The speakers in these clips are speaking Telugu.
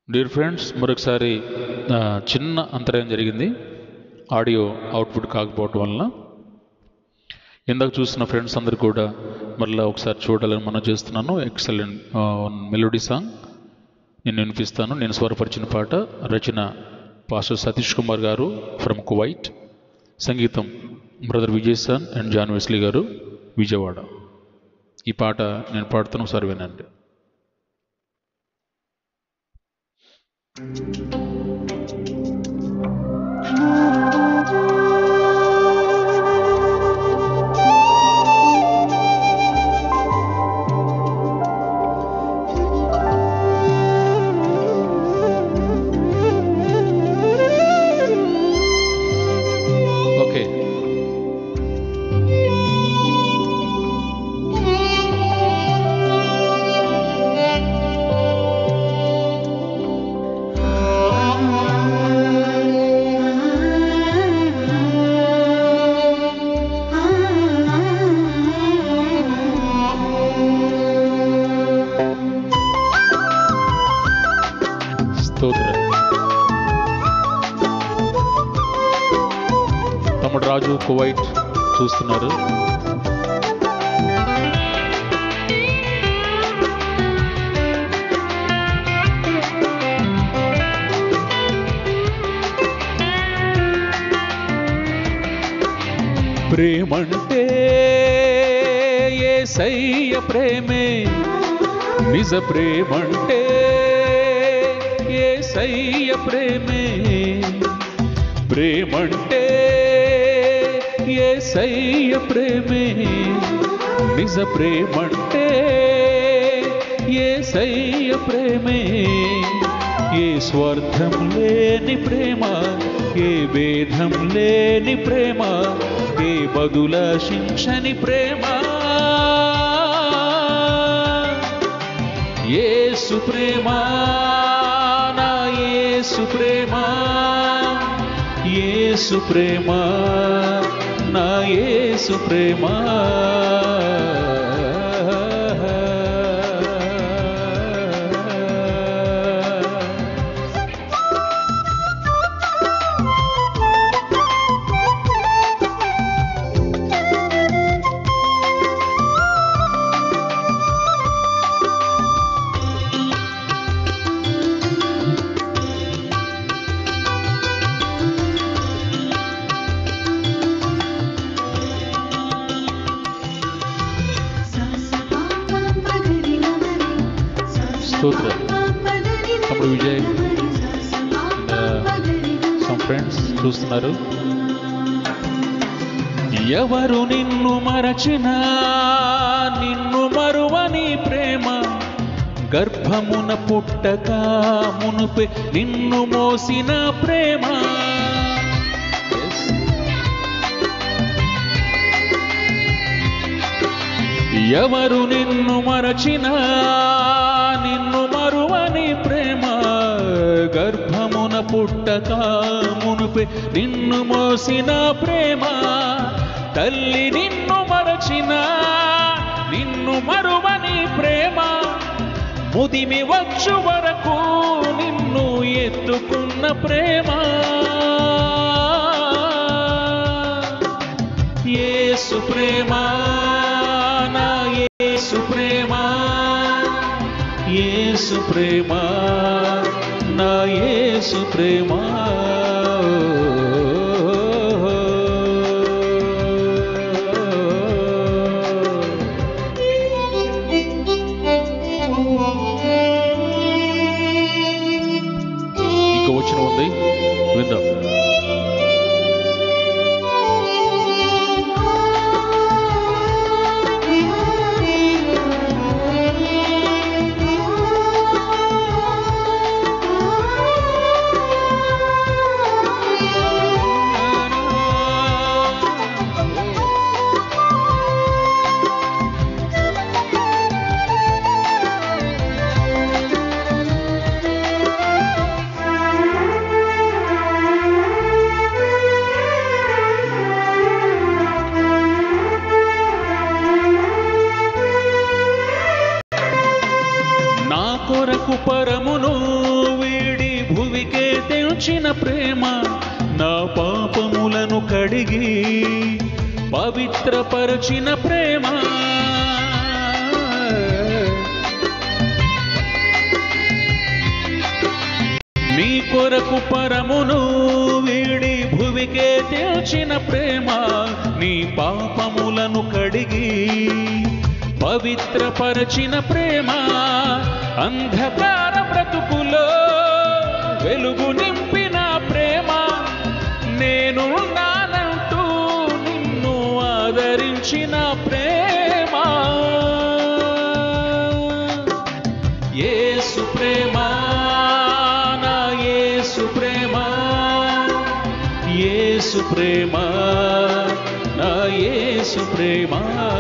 డియర్ ఫ్రెండ్స్ మరొకసారి ఆ, చిన్న అంతరాయం జరిగింది ఆడియో అవుట్పుట్ కాకపోవటం వలన ఇందాక చూసిన ఫ్రెండ్స్ అందరు కూడా మరలా ఒకసారి చూడాలని మనం చేస్తున్నాను ఎక్సలెంట్ మెలోడీ సాంగ్ నేను వినిపిస్తాను నేను స్వరపరిచిన పాట రచన pastor Satish Kumar garu from Kuwait సంగీతం brother Vijayasan and John Wesley garu Vijayawada ఈ పాట నేను పాడుతాను ఒకసారి వినండి ఓకే స్తోత్రం తమ్ముడు రాజు కువైట్ చూస్తున్నారు ప్రేమంటే ఏసయ్య ప్రేమే నిజ ప్రేమంటే ఏసయ్య ప్రేమే ప్రేమంటే ఏసయ్య ప్రేమే నిజ ప్రేమంటే ఏసయ్య ప్రేమే ఏ స్వార్థం లేని ప్రేమ ఏ భేదం లేని ప్రేమ ఏ బదుల శింక్షని ప్రేమ యేసు ప్రేమ నా యేసు ప్రేమ యేసు ప్రేమ నా యేసు ప్రేమ స్తోత్రం తమ్ముడు విజయ్ సమ్ ఫ్రెండ్స్ చూస్తున్నారు ఎవరు నిన్ను మరచినా నిన్ను మరువని ప్రేమ గర్భమున పుట్టక మునుపే నిన్ను మోసిన ప్రేమ Yes. ఎవరు నిన్ను మరచినా నిన్ను మరువని ప్రేమ గర్భమున పుట్టక మునుపే నిన్ను మోసిన ప్రేమ తల్లి నిన్ను మరచిన నిన్ను మరువని ప్రేమ ముదిమి వచ్చు వరకు నిన్ను ఎత్తుకున్న ప్రేమ యేసు ప్రేమ నా యేసు ప్రేమ యేసు ప్రేమ నా యేసు ప్రేమ ఇంకో వచ్చిన ఉంది విందాం కొరకు పరమును వీడి తీర్చిన ప్రేమ నా పాపములను కడిగి పవిత్రపరచిన ప్రేమ నీ కొరకు పరమును వీడి భువికే తెల్చిన ప్రేమ నీ పాపములను కడిగి పవిత్రపరచిన ప్రేమ అంధకార బ్రతుకులో వెలుగు నింపిన ప్రేమ నేను నానంటూ నిన్ను ఆదరించిన ప్రేమ యేసు ప్రేమ నా యేసు ప్రేమ యేసు ప్రేమ నా యేసు ప్రేమ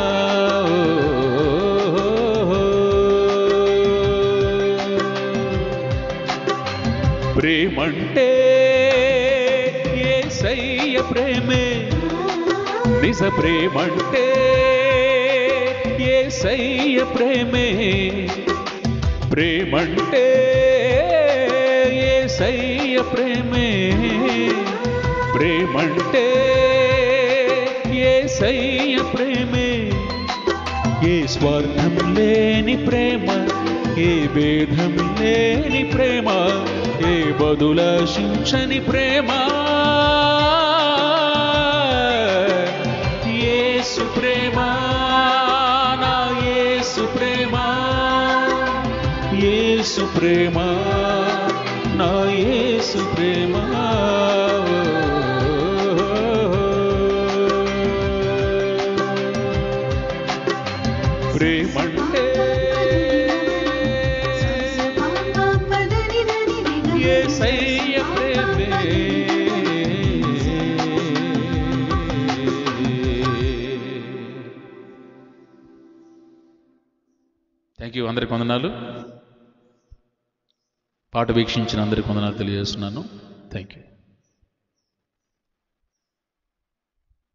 ప్రేమంటే యేసయ్య ప్రేమే నిజ ప్రేమంటే యేసయ్య ప్రేమే ప్రేమంటే యేసయ్య ప్రేమే ప్రేమంటే యేసయ్య ప్రేమే ఏ స్వార్థం లేని ప్రేమ ఏ భేదం లేని ప్రేమ ఏ బదులాశించని ప్రేమ యేసు ప్రేమ నా యేసు ప్రేమ యేసు ప్రేమ నా యేసు ప్రేమ ప్రేమంటే యేసయ్య ప్రేమే థ్యాంక్ యూ అందరికి వందనాలు పాట వీక్షించిన అందరికి వందనాలు తెలియజేస్తున్నాను థ్యాంక్ యూ